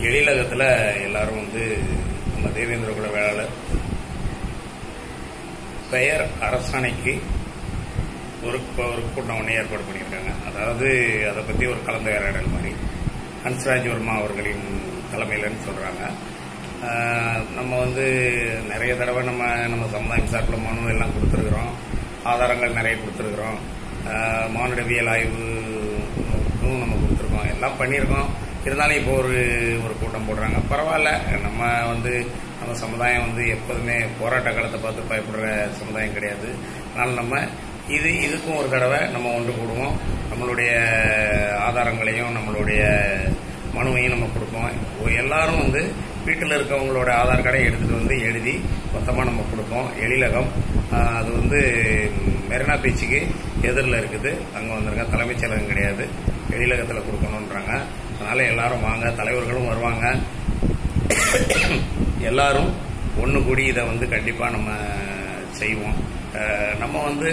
எழிலகத்தில் எல்லாரும் வந்து நம்ம தேவேந்திர குல வேளாளர் பெயர் அரசாணைக்கு ஒரு ஒரு கூட்டம் ஒன்று ஏற்பாடு பண்ணியிருக்காங்க அதாவது அதை பற்றி ஒரு கலந்துரையாடல் மாதிரி ஹன்ஸ்ராஜ் வர்மா அவர்களின் தலைமையிலன்னு சொல்கிறாங்க நம்ம வந்து நிறைய தடவை நம்ம நம்ம சமுதாயம் சார்பில் மனு எல்லாம் கொடுத்துருக்குறோம் ஆதாரங்கள் நிறைய கொடுத்துருக்குறோம் ஆஹ் மானுடவியல் ஆய்வுக்கும் நம்ம கொடுத்துருக்கோம் எல்லாம் பண்ணியிருக்கோம் இருந்தாலும் இப்போ ஒரு ஒரு கூட்டம் போடுறாங்க பரவாயில்ல நம்ம வந்து நம்ம சமுதாயம் வந்து எப்போதுமே போராட்ட காலத்தை பார்த்து பயப்படுற சமுதாயம் கிடையாது அதனால் நம்ம இது இதுக்கும் ஒரு தடவை நம்ம ஒன்று கூடுவோம் நம்மளுடைய ஆதாரங்களையும் நம்மளுடைய மனுவையும் நம்ம கொடுப்போம் எல்லாரும் வந்து வீட்டில் இருக்கவங்களோட ஆதார் கார்டை எடுத்துகிட்டு வந்து எழுதி மொத்தமாக நம்ம கொடுப்போம் எழிலகம் ஆஹ் அது வந்து மெரினா பீச்சுக்கு எதிரில் இருக்குது அங்கே வந்திருக்க தலைமைச் செயலகம் கிடையாது எழிலகத்தில் கொடுக்கணுன்றாங்க அதனால் எல்லாரும் வாங்க தலைவர்களும் வருவாங்க எல்லாரும் ஒன்று கூடி இதை வந்து கண்டிப்பாக நம்ம செய்வோம் அஹ் நம்ம வந்து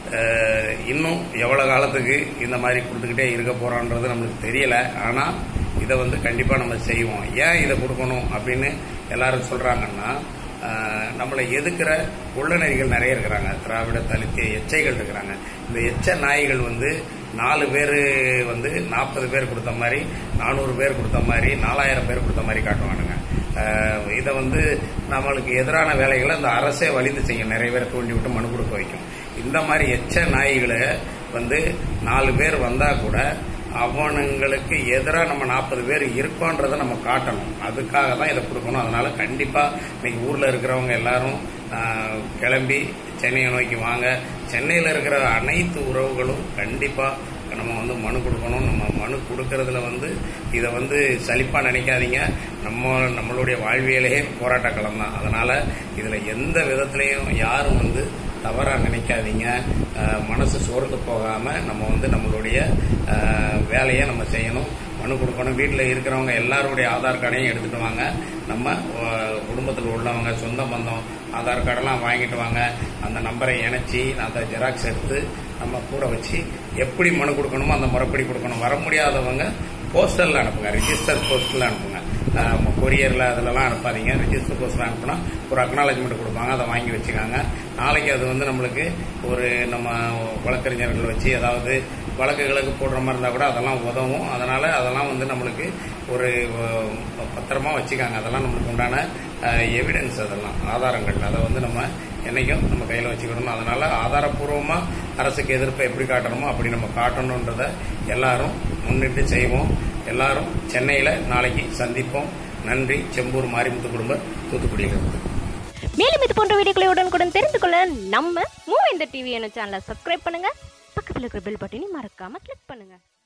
அஹ் இன்னும் எவ்வளோ காலத்துக்கு இந்த மாதிரி கொடுத்துக்கிட்டே இருக்க போகிறோன்றது நம்மளுக்கு தெரியல ஆனால் இதை வந்து கண்டிப்பாக நம்ம செய்வோம் ஏன் இதை கொடுக்கணும் அப்படின்னு எல்லாரும் சொல்கிறாங்கன்னா ஆஹ் நம்மளை எதுக்குற உள்ளநரிகள் நிறைய இருக்கிறாங்க திராவிட தலித்திய எச்சைகள் இருக்கிறாங்க இந்த எச்ச நாய்கள் வந்து நாலு பேர் வந்து நாற்பது பேர் கொடுத்த மாதிரி நானூறு பேர் கொடுத்த மாதிரி நாலாயிரம் பேர் கொடுத்த மாதிரி காட்டுவானுங்க ஆஹ் இதை வந்து நம்மளுக்கு எதிரான வேலைகளை இந்த அரசே வலிந்து செய்யும் நிறைய பேரை தூண்டி விட்டு மனு கொடுக்க வைக்கும் இந்த மாதிரி எச்ச நாய்களை வந்து நாலு பேர் வந்தா கூட அவனுங்களுக்கு எதிராக நம்ம நாற்பது பேர் இருக்கோன்றதை நம்ம காட்டணும் அதுக்காக தான் இதை கொடுக்கணும் அதனால கண்டிப்பா இன்னைக்கு ஊர்ல இருக்கிறவங்க எல்லாரும் ஆஹ், கிளம்பி சென்னையை நோக்கி வாங்க சென்னையில் இருக்கிற அனைத்து உறவுகளும் கண்டிப்பா நம்ம வந்து மனு கொடுக்கணும் நம்ம மனு கொடுக்கறதுல வந்து இதை வந்து சலிப்பா நினைக்காதீங்க நம்ம நம்மளுடைய வாழ்வியலே போராட்ட களம் தான் அதனால இதுல எந்த விதத்திலையும் யாரும் வந்து தவறா நினைக்காதீங்க அஹ், மனசு சோர்ந்து போகாம நம்ம வந்து நம்மளுடைய அஹ், வேலையை நம்ம செய்யணும் மனு கொடுக்கணும் வீட்டில் இருக்கிறவங்க எல்லாருடைய ஆதார் கார்டையும் எடுத்துட்டு வாங்க நம்ம அஹ், குடும்பத்தில் உள்ளவங்க சொந்த பந்தம் ஆதார் கார்டெல்லாம் வாங்கிட்டு வாங்க அந்த நம்பரை இணைச்சி அந்த ஜெராக்ஸ் எடுத்து நம்ம கூட வச்சு எப்படி மனு கொடுக்கணுமோ அந்த முறைப்படி கொடுக்கணும் வர முடியாதவங்க போஸ்டல்ல அனுப்புங்க ரிஜிஸ்டர் போஸ்டல்ல அனுப்புங்க கொரியரில் அதிலலாம் அனுப்பாதீங்க ரிஜிஸ்டர் போஸ்டில் அனுப்புனா ஒரு அக்னாலஜ்மெண்ட் கொடுப்பாங்க அதை வாங்கி வச்சுக்காங்க நாளைக்கு அது வந்து நம்மளுக்கு ஒரு நம்ம வழக்கறிஞர்கள் வச்சு ஏதாவது வழக்குகளுக்கு போடுற மாதிரி இருந்தால் கூட அதெல்லாம் உதவும் அதனால அதெல்லாம் வந்து நம்மளுக்கு ஒரு அஹ், பத்திரமா வச்சுக்காங்க அதெல்லாம் நம்மளுக்கு உண்டான எவிடன்ஸ் அதெல்லாம் ஆதாரங்கள் அதை வந்து நம்ம என்னைக்கும் நம்ம கையில் வச்சுக்கணும் அதனால ஆதாரப்பூர்வமா அரசுக்கு எதிர்ப்பை எப்படி காட்டணுமோ அப்படி நம்ம காட்டணுன்றத எல்லாரும் முன்னிட்டு செய்வோம் எல்லாரும் சென்னையில நாளைக்கு சந்திப்போம் நன்றி செம்பூர் மாரிமுத்து குடும்பம் தூத்துக்குடியிலிருந்து மேலும் இது போன்ற வீடியோக்களை உடனுக்குடன் தெரிந்து கொள்ள நம்ம மூவேந்தர் டிவி என்ற சேனலை சப்ஸ்கிரைப் பண்ணுங்க பக்கத்தில் இருக்கிற பெல் பட்டனையும் மறக்காம கிளிக் பண்ணுங்க